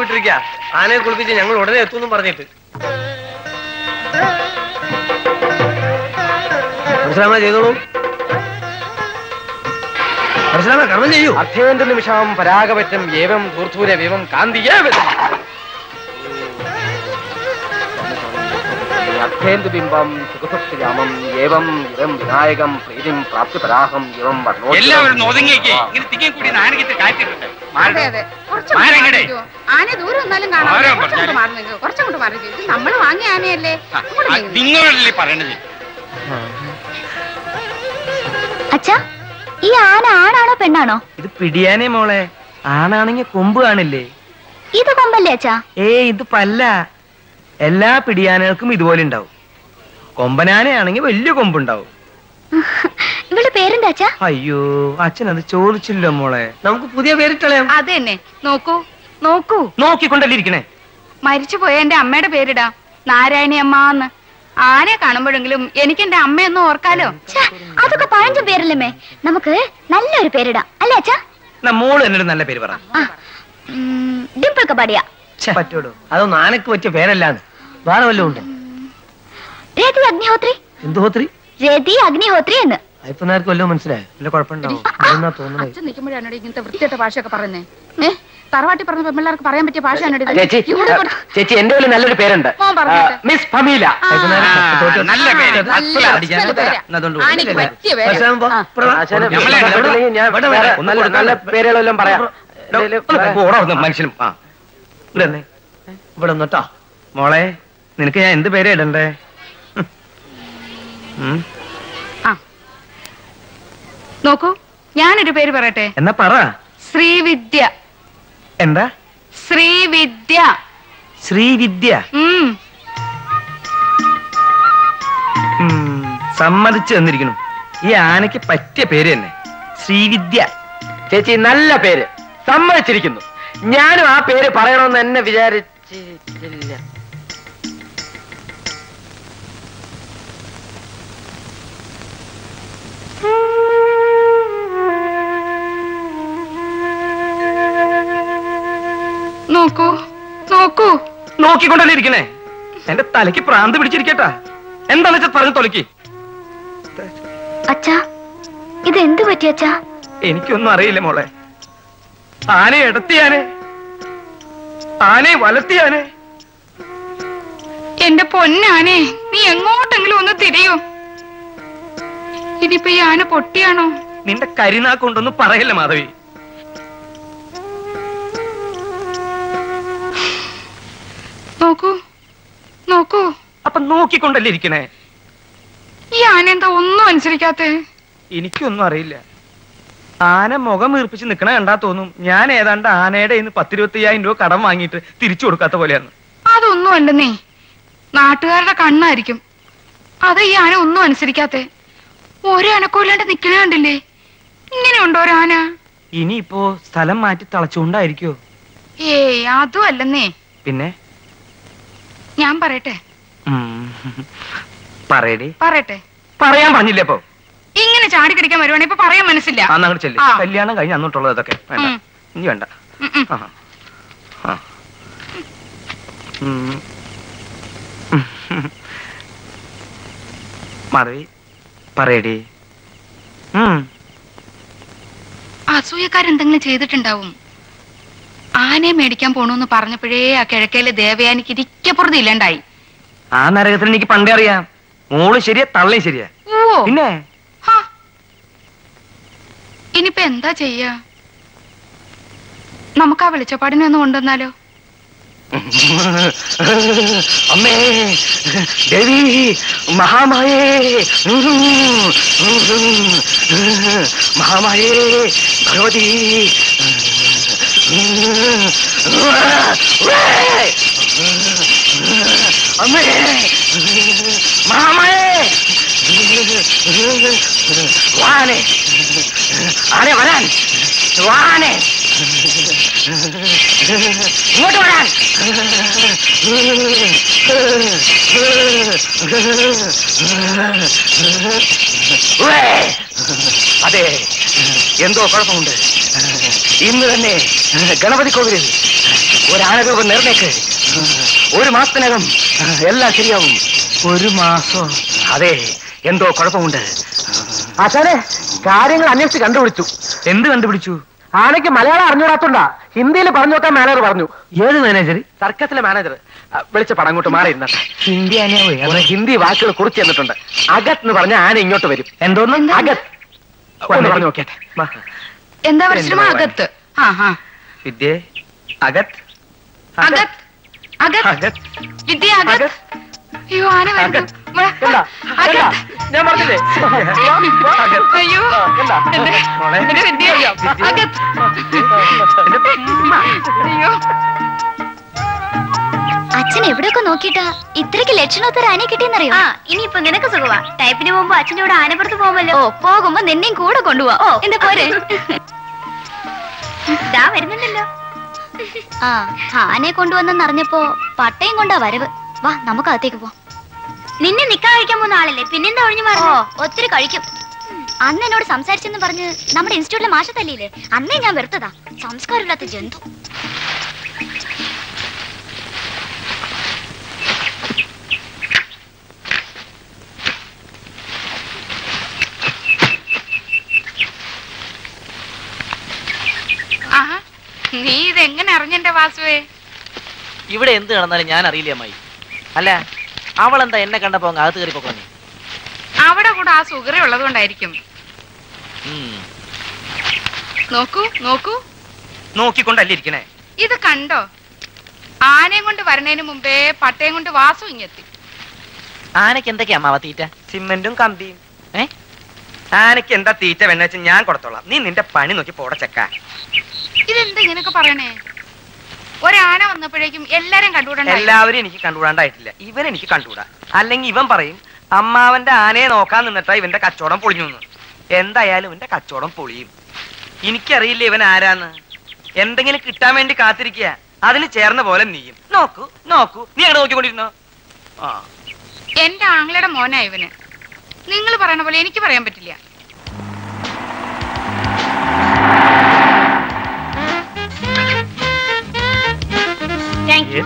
വിട്ടിരിക്കുക ആനയെ കുളിപ്പിച്ച് ഞങ്ങൾ ഉടനെ എത്തുമെന്നും പറഞ്ഞിട്ട് മനസ്സിലാമ ചെയ്തോളൂ മനസ്സിലാമ കർമ്മം ചെയ്യൂ അർത്ഥേന്ദ്ര നിമിഷം പരാഗപറ്റം ഏവം ധൂർധൂര വിവം കാന്തിയേ അർത്ഥേന്ദു ബിംബം സുഖസുപ്തിരാമം ഏവം ഇവം വിനായകം പ്രീതിം പ്രാപ്തിപരാഹം ഇവം വർണ്ണോ എല്ലാവരും ഒതുങ്ങിയേക്ക് ഇങ്ങനെ തിങ്ങി കൂടി നാണയത്തിൽ കാറ്റിട്ടുണ്ട് അതെ അതെ കുറച്ച് മാറ് മാറി ഇങ്ങട്. നിൽക്കുവോ? ആനയെ ദൂരെ ഒന്നാലും കാണാം ആരാ കുറച്ചങ്ങോട്ട് പറഞ്ഞാല്? മാറി നിൽക്കുവോ? കുറച്ചങ്ങോട്ട് മാറി നിൽക്കുവോ? ഇത് നമ്മൾ വാങ്ങിയ ആനയല്ലേ ഇങ്ങോട്ട് നീങ്ങ്. നിങ്ങളല്ലേ പറയണത് അച്ഛാ ഈ ആന ആണാണോ പെണ്ണാണോ ഇത് പിടിയാനേ മോളെ ആണാണെങ്കി കൊമ്പ് കാണില്ലേ ഇത് കൊമ്പല്ലേ അച്ഛാ ഏ ഇത് പല്ല എല്ലാ പിടിയാനകൾക്കും ഇതുപോലെ ഉണ്ടാവും കൊമ്പനാനയാണെങ്കിൽ വലിയ കൊമ്പുണ്ടാവും ഇവളുടെ പേരെന്താ അച്ഛാ അയ്യോ അച്ഛൻ അത് ചോദിച്ചില്ലോ മോളെ നമുക്ക് പുതിയ പേരിട്ടളയാം അത് തന്നെ നോക്കൂ നോക്കൂ നോക്കിക്കൊണ്ടല്ലേ ഇരിക്കണേ മരിച്ചുപോയ എന്റെ അമ്മയുടെ പേരിടാം നാരായണി അമ്മാന്ന് ആനയെ കാണുമ്പോഴെങ്കിലും എനിക്ക് എന്റെ അമ്മയൊന്നും ഓർക്കാലോ ഛെ, അതൊക്കെ പഴഞ്ചൻ പേരല്ലേ നമുക്ക് നല്ലൊരു പേരിടാം അല്ലേ അച്ഛാ എന്നാ മോള് എന്നൊരു നല്ല പേര് പറ ആ ഉം, ഡിംപിൾ കബാഡിയ പറ്റൂടോ അതൊന്നും ആനക്ക് പറ്റിയ പേരല്ലാന്ന് വേറെ വല്ലതും ഉണ്ട് രതി അഗ്നിഹോത്രി എന്തോത്രി രതി അഗ്നിഹോത്രി എന്ന് ഇപ്പൊ നേർക്ക് വല്ലതും മനസ്സിലായോ വല്ല കുഴപ്പമുണ്ടാവും അതെന്നാ തോന്നുന്നത് അച്ഛൻ നിൽക്കുമ്പോഴാണ് ഇങ്ങനത്തെ വൃത്തിയുടെ ഭാഷയൊക്കെ പറയുന്നേ ഏ തറവാട്ടി പറഞ്ഞ പെമ്പിള്ളേർക്ക് പറയാൻ പറ്റിയ ഭാഷയാണ് ചേച്ചി ചേച്ചി എന്റെ കയ്യിൽ നല്ലൊരു പേരുണ്ട് മോൻ പറഞ്ഞോട്ടെ. ആ, മിസ് ഫമീല നല്ല പേര് നല്ല അടിക്കാൻ പേരാ. എന്നാ അതുകൊണ്ട് ആനയ്ക്ക് കൊടുക്കില്ല. പറ്റിയ പേരാ. മനസ്സിലാവുമ്പോ ആ. ആശാനെ, ഞമ്മളെ ഇഷ്ടപ്പെട്ടില്ലെങ്കിൽ ഞാൻ വേണ്ട, വേണ്ട, വേറെ ഒന്ന് നല്ല- കൊടുക്കാം. നല്ല പേരുകളെല്ലാം പറയാം ഇതില് ഒന്ന് പോടാ അവിടുന്ന് മനുഷ്യനും ആ ഇവിടെ വന്നേ. ഇവിടെ ഒന്നോട്ടോ മോളെ നിനക്ക് ഞാൻ എന്ത് പേരാ ഇടണ്ടേ ഉം. ആ നോക്കൂ ഞാനൊരു പേര് പറയട്ടെ എന്നാ പറ ശ്രീവിദ്യ എന്താ ശ്രീവിദ്യ ശ്രീവിദ്യ ഉം ഉം, സമ്മതിച്ചു തന്നിരിക്കുന്നു ഈ ആനയ്ക്ക് പറ്റിയ പേര് തന്നെ ശ്രീവിദ്യ ചേച്ചി നല്ല പേര് സമ്മതിച്ചിരിക്കുന്നു ഞാനും ആ പേര് പറയണമെന്ന് എന്നെ വിചാരിച്ചില്ല നോക്കൂ നോക്കൂ നോക്കിക്കൊണ്ടല്ലേ ഇരിക്കണേ എന്റെ തലയ്ക്ക് പ്രാന്ത് പിടിച്ചിരിക്കട്ടാ എന്താന്ന് വെച്ചാൽ പറഞ്ഞു തൊലക്കി അച്ഛാ ഇത് എന്ത് പറ്റി അച്ഛാ എനിക്കൊന്നും അറിയില്ല മോളെ ആനയെ ഇടത്തിയാനെ ആനയെ വലത്തിയാനെ എന്റെ പൊന്നാനെ നീ എങ്ങോട്ടെങ്കിലും ഒന്ന് തിരിയോ ഇതിപ്പോ ഈ ആന പൊട്ടിയാണോ നിന്റെ കരിനാക്കൊണ്ടൊന്നും പറയല്ല മാധവി നോക്കൂ നോക്കൂ അപ്പൊ നോക്കിക്കൊണ്ടല്ലേ ഇരിക്കണേ ഈ ആന എന്താ ഒന്നും അനുസരിക്കാത്തെ എനിക്കൊന്നും അറിയില്ല ആന മുഖം വീർപ്പിച്ച് നിക്കണ കണ്ടാ തോന്നും ഞാൻ ഏതാണ്ട് ആനയുടെ ഇന്ന് പത്തിരുപത്തി അയ്യായിരം രൂപ കടം വാങ്ങിയിട്ട് തിരിച്ചു കൊടുക്കാത്ത പോലെയാണ് അതൊന്നും അല്ലെന്നേ നാട്ടുകാരുടെ കണ്ണായിരിക്കും അത് ഈ ആന ഒന്നും അനുസരിക്കാത്തെ ഒരു അനക്കമില്ലാണ്ട് നിക്കണ കണ്ടില്ലേ ഇങ്ങനെയുണ്ടോ ഒരു ആന ഇനിയിപ്പോ സ്ഥലം മാറ്റി തളച്ചുകൊണ്ടായിരിക്കോ ഏയ് അതും അല്ലെന്നേ പിന്നെ ഞാൻ പറയട്ടെ ഉം. പറയടി പറയട്ടെ പറയാൻ പറഞ്ഞില്ലേ അപ്പൊ ഇങ്ങനെ ചാടി കടിക്കാൻ വരുവാണെങ്കിൽ ഇപ്പൊ പറയാൻ മനസ്സില്ല അന്ന് അങ്ങോട്ട് ചെല്ലി ആ. കല്യാണം കഴിഞ്ഞ് അന്നിട്ടുള്ളത് ഇതൊക്കെ വേണ്ട ഉം. ഇനി വേണ്ട ഉം, ഉം. ആ. ആ. ഉം. മാധവി പറയടി ഉം. അസൂയക്കാരെന്തെങ്കിലും ചെയ്തിട്ടുണ്ടാവും ആനയെ മേടിക്കാൻ പോണൂന്ന് പറഞ്ഞപ്പോഴേ ആ കിഴക്കേലെ ദേവയാനിക്ക് ഇരിക്കപ്പുറത്ത് ഇല്ലണ്ടായി ആ നരകത്തിന് എനിക്ക് പണ്ടേ അറിയാം മോള് ശരിയാ തള്ളയും ശരിയാ ഓ പിന്നെ ഹാ. ഇനിയിപ്പോ എന്താ ചെയ്യാ നമുക്ക് ആ വെളിച്ചപ്പാടിനെ ഒന്ന് കൊണ്ടുവന്നാലോ അമ്മേ ദേവി മഹാമായേ മഹാമായേ ഭഗവതി അമ്മേ മഹാമായേ വാനെ ആനെ വരാൻ വാനെ ഇങ്ങോട്ട് വരാൻ ഉവ്വേ. അതെ എന്തോ കുഴപ്പമുണ്ട് ഇന്ന് തന്നെ ഗണപതി കോവിലിൽ ഒരാനരൂപം നേർന്നേക്ക് ഒരു മാസത്തിനകം എല്ലാം ശരിയാവും ഒരു മാസോ അതെ എന്തോ കുഴപ്പമുണ്ട് ആശാനെ കാര്യങ്ങൾ അന്വേഷിച്ച് കണ്ടുപിടിച്ചു എന്ത് കണ്ടുപിടിച്ചു ആനയ്ക്ക് മലയാളം അറിഞ്ഞൂടാത്തോണ്ടാ ഹിന്ദിയിൽ പറഞ്ഞു നോക്കാൻ മാനേജർ പറഞ്ഞു ഏത് മാനേജർ സർക്കസിലെ മാനേജർ വിളിച്ച പടം അങ്ങോട്ട് മാറി ഇരുന്ന ഹിന്ദി ആനയാവേ കുറെ ഹിന്ദി വാക്കുകൾ കുറിച്ച് തന്നിട്ടുണ്ട് അകത്ത് എന്ന് പറഞ്ഞ ആന ഇങ്ങോട്ട് വരും എന്തോന്ന് അകത്ത് ഒന്ന് പറഞ്ഞു നോക്കിയാട്ടെ വാ. എന്താ പരിശ്രമം അകത്ത് ആ ആ വിദ്യേ അകത്ത് അകത്ത് അകത്ത് അകത്ത് വിദ്യ അകത്ത് അയ്യോ ആന വരുന്നു അകത്ത്. വാ, കണ്ടാ? കണ്ടാ? അകത്ത് ഞാൻ പറഞ്ഞില്ലേ അകത്ത്. അയ്യോ കണ്ടാ? എന്റെ മോളെ. എന്റെ വിദ്യ അകത്ത് എന്റെ ഉമ്മ. അയ്യോ അച്ഛൻ എവിടെയൊക്കെ നോക്കിട്ടാ ഇത്രയ്ക്ക് ലക്ഷണോത്തര ആനയെ കിട്ടിയെന്നറിയോ ആ ഇനിയിപ്പൊ നിനക്ക് സുഖമാ ടൈപ്പിന് പോകുമ്പോ അച്ഛൻ്റെ കൂടെ ആനപ്പുറത്ത് പോകുമല്ലോ ഓ പോകുമ്പോ നിന്നെയും കൂടെ കൊണ്ടുപോവാ ഓ എന്താ പോരെ ദാ വരുന്നുണ്ടല്ലോ ആ ആനയെ കൊണ്ടുവന്നെന്നറിഞ്ഞപ്പോ പട്ടയം കൊണ്ടാ വരവ് വാ നമുക്ക് അകത്തേക്ക് പോ നിന്നെ നിക്കാൻ കഴിക്കാൻ പോകുന്ന ആളല്ലേ പിന്നെന്താ ഒഴിഞ്ഞു മാറുന്നു ഒത്തിരി കഴിക്കും അന്ന് എന്നോട് സംസാരിച്ചെന്ന് പറഞ്ഞ് നമ്മുടെ ഇൻസ്റ്റിറ്റ്യൂട്ടിലെ മാഷ തല്ലിയില്ലേ അന്നേ ഞാൻ വെറുത്തതാ സംസ്കാരമില്ലാത്ത ജന്തു ആഹാ നീ ഇതെങ്ങനെ അറിഞ്ഞെന്റെ വാസുവേ ഇവിടെ എന്ത് നടന്നാലും ഞാൻ അറിയില്ല അമ്മായി അല്ല അവളെന്താ എന്നെ കണ്ടപ്പോ അങ്ങ് അകത്ത് കയറി പോക്കോന്നെ അവിടെ കൂടെ ആ സുഗറി ഉള്ളതുകൊണ്ടായിരിക്കും നോക്കൂ നോക്കൂ നോക്കിക്കൊണ്ടല്ലേ ഇരിക്കണേ ഇത് കണ്ടോ ആനയും കൊണ്ട് വരണേന് മുമ്പേ പട്ടയം കൊണ്ട് വാസു ഇങ്ങെത്തി ആനക്ക് എന്തൊക്കെയാ അമ്മാവ തീറ്റ സിമെന്റും കമ്പിയും ഏ ആനക്ക് എന്താ തീറ്റ വേണ്ട വെച്ചാൽ ഞാൻ കൊടുത്തോളാം നീ നിന്റെ പണി നോക്കി പോട ചെക്ക ഇതെന്താ ഇങ്ങനൊക്കെ പറയണേ ഒരാന വന്നപ്പോഴേക്കും എല്ലാരും കണ്ടുകൂടണ്ടായി എല്ലാവരും എനിക്ക് കണ്ടുകൂടാണ്ടായിട്ടില്ല ഇവൻ എനിക്ക് കണ്ടുകൂടാ അല്ലെങ്കിൽ ഇവൻ പറയും അമ്മാവന്റെ ആനയെ നോക്കാൻ നിന്നിട്ടാ ഇവന്റെ കച്ചവടം പൊളിഞ്ഞു എന്ന് എന്തായാലും ഇവന്റെ കച്ചവടം പൊളിയും എനിക്കറിയില്ല ഇവൻ ആരാന്ന് എന്തെങ്കിലും കിട്ടാൻ വേണ്ടി കാത്തിരിക്കുക അതിന് ചേർന്ന പോലെ നീയും നോക്കൂ നോക്കൂ നീ അങ്ങനെ നോക്കിക്കൊണ്ടിരുന്നോ ആ എന്റെ ആംഗ്ലയുടെ മോനാ ഇവന് നിങ്ങൾ പറയണ പോലെ എനിക്ക് പറയാൻ പറ്റില്ല Yes.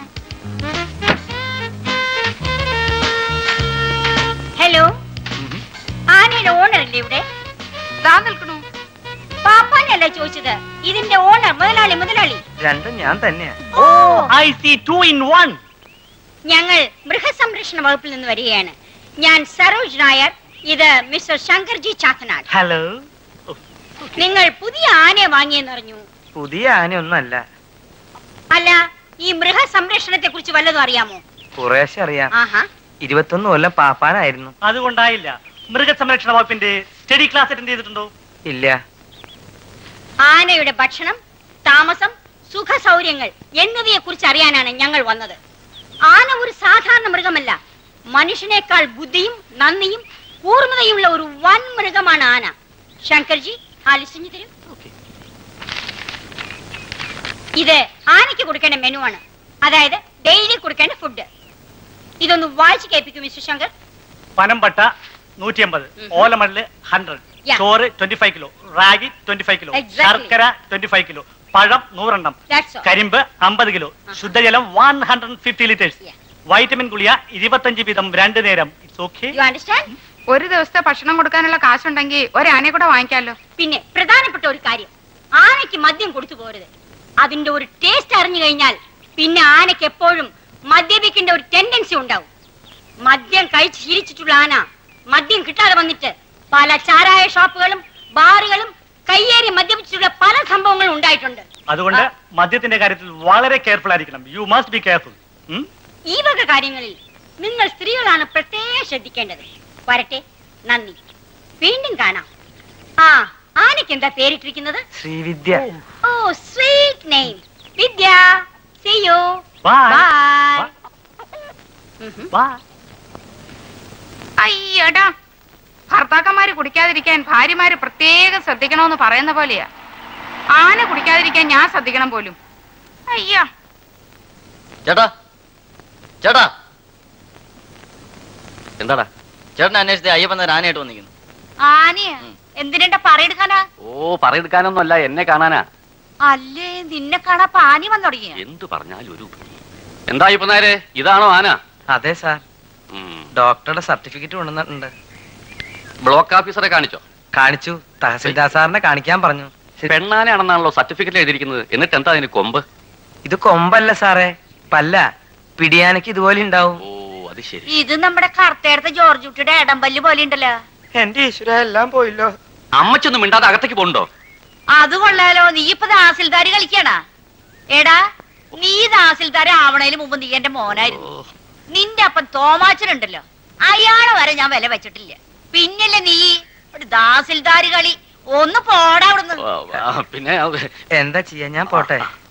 ഹലോ ആനയുടെ ഓണർ അല്ലേ ഇവിടെ ദാ നിൽക്കണു പാപ്പാനല്ല ചോദിച്ചത് ഇതിന്റെ ഓണർ മുതലാളി മുതലാളി രണ്ടും ഞാൻ തന്നെയാ oh I see two in one ഞങ്ങൾ മൃഗസംരക്ഷണ വകുപ്പിൽ നിന്ന് വരികയാണ് ഞാൻ സരോജ് നായർ ഇത് മിസ്റ്റർ ശങ്കർജി ചാത്തനാട് ഹലോ നിങ്ങൾ പുതിയ ആനയെ വാങ്ങിയെന്നറിഞ്ഞു പുതിയ ആനയൊന്നല്ല അല്ല ഈ മൃഗസംരക്ഷണത്തെ കുറിച്ച് വല്ലതും അറിയാമോ കുറേശ്ശെ അറിയാം ആഹാ ഇരുപത്തൊന്ന് കൊല്ലം പാപ്പാനായിരുന്നു അതുകൊണ്ടായില്ല മൃഗസംരക്ഷണ വകുപ്പിന്റെ സ്റ്റഡി ക്ലാസ് അറ്റൻഡ് ചെയ്തിട്ടുണ്ടോ ഇല്ല ആനയുടെ ഭക്ഷണം താമസം സുഖ സൗകര്യങ്ങൾ എന്നിവയെ കുറിച്ച് അറിയാനാണ് ഞങ്ങൾ വന്നത് ആന ഒരു സാധാരണ മൃഗമല്ല മനുഷ്യനേക്കാൾ ബുദ്ധിയും നന്ദിയും കൂർമ്മതയുമുള്ള ഒരു വൻ മൃഗമാണ് ആന ശങ്കർജി ആ ലിസ്റ്റിഞ്ഞു തരൂ ഇത് ആനയ്ക്ക് കൊടുക്കേണ്ട മെനു ആണ് അതായത് ഡെയിലി കൊടുക്കേണ്ട ഫുഡ് ഇതൊന്ന് വായിച്ചു കേൾപ്പിക്കും മിസ്റ്റർ ശങ്കർ പനമ്പട്ട നൂറ്റി അമ്പത് ഉം. ഓലമടല് ഹൺഡ്രഡ് Yeah. ചോറ് twenty five kilo ragi twenty five kilo Exactly. ശർക്കര ട്വന്റി ഫൈവ് കിലോ പഴം നൂറെണ്ണം That's all. കരിമ്പ് അമ്പത് കിലോ ശുദ്ധജലം one hundred fifty litres Yeah. Vitamin ഗുളിയ ഇരുപത്തഞ്ച് വീതം രണ്ട് നേരം ഇറ്റ്സ് ഓക്കെ You understand? ഒരു ദിവസത്തെ ഭക്ഷണം കൊടുക്കാനുള്ള കാശുണ്ടെങ്കിൽ ഒരാനയെ കൂടെ വാങ്ങിക്കാലോ പിന്നെ പ്രധാനപ്പെട്ട ഒരു കാര്യം ആനയ്ക്ക് മദ്യം കൊടുത്തു പോരുത് അതിന്റെ ഒരു ടേസ്റ്റ് അറിഞ്ഞു കഴിഞ്ഞാൽ പിന്നെ ആനയ്ക്ക് എപ്പോഴും മദ്യപിക്കേണ്ട ഒരു ടെൻഡൻസി ഉണ്ടാവും മദ്യം കഴിച്ച് ശീലിച്ചിട്ടുള്ള ആന മദ്യം കിട്ടാതെ വന്നിട്ട് പല ചാരായ ഷോപ്പുകളും ബാറുകളും കയ്യേറി മദ്യപിച്ചിട്ടുള്ള പല സംഭവങ്ങളും ഉണ്ടായിട്ടുണ്ട് അതുകൊണ്ട് മദ്യത്തിന്റെ കാര്യത്തിൽ വളരെ കെയർഫുൾ ആയിരിക്കണം യു മസ്റ്റ് ബി കെയർഫുൾ ഈ വക കാര്യങ്ങളിൽ നിങ്ങൾ സ്ത്രീകളാണ് പ്രത്യേകം ശ്രദ്ധിക്കേണ്ടത് വരട്ടെ നന്ദി വീണ്ടും കാണാം ആ ആനയ്ക്ക് എന്താ പേരിട്ടിരിക്കുന്നത് Srividya oh sweet name Vidya see you Bye. Bye അയ്യടാ ഭർത്താക്കന്മാര് കുടിക്കാതിരിക്കാൻ ഭാര്യമാര് പ്രത്യേകം ശ്രദ്ധിക്കണമെന്ന് പറയുന്ന പോലെയാ ആന കുടിക്കാതിരിക്കാൻ ഞാൻ ശ്രദ്ധിക്കണം പോലും അയ്യോ ചേട്ടാ ചേട്ടാ എന്താടാ ചേട്ടനെ അന്വേഷിച്ച് അയ്യപ്പൻ നേരം ആനയായിട്ട് വന്നിരിക്കുന്നു ആനയാ എന്തിനാ പറയെടുക്കാനാ ഓ പറയെടുക്കാനൊന്നുമല്ല എന്നെ കാണാനാ അല്ലേ നിന്നെ കാണാ പാനി വന്നുടങ്ങിയ എന്തു പറഞ്ഞാലും ഒരു എന്തായി ഇപ്പൊ നേരെ ഇതാണോ ആന അതെ സാർ ഉം. ഡോക്ടറുടെ സർട്ടിഫിക്കറ്റ് കൊണ്ടുവന്നിട്ടുണ്ട് ബ്ലോക്ക് ഓഫീസറെ കാണിച്ചോ കാണിച്ചു തഹസിൽദാർ സാറിനെ കാണിക്കാൻ പറഞ്ഞു പെണ്ണാനയാണെന്നാണല്ലോ സർട്ടിഫിക്കറ്റ് എഴുതിയിരിക്കുന്നത് എന്നിട്ട് എന്താ അതിന് കൊമ്പ് ഇത് കൊമ്പല്ല സാറേ പല്ല പിടിയാനക്ക് ഇതുപോലെ ഉണ്ടാവും ഓ അത് ശരി ഇത് നമ്മുടെ കറുത്തേടത്തെ ജോർജ് കുട്ടിയുടെ ഇടമ്പല്ല് പോലെ ഉണ്ടല്ലോ എന്റെ ഈശ്വര എല്ലാം പോയില്ലോ അമ്മച്ചൊന്നും മിണ്ടാതെ അകത്തേക്ക് പോണ്ടോ അത് കൊള്ളാലോ നീ ഇപ്പൊ തഹസിൽദാര് കളിക്കണ എടാ നീ തഹസിൽദാര് ആവണേന് മുമ്പ് നീ എന്റെ മോനായിരുന്നു നിന്റെ അപ്പം തോമാച്ചനുണ്ടല്ലോ അയാളെ വരെ ഞാൻ വില വെച്ചിട്ടില്ല പിന്നല്ലേ നീ ഒരു തഹസിൽദാര് കളി ഒന്ന് പോടാ അവിടുന്ന് ആ, ആ, പിന്നെ അത് എന്താ ചെയ്യാ ഞാൻ പോട്ടെ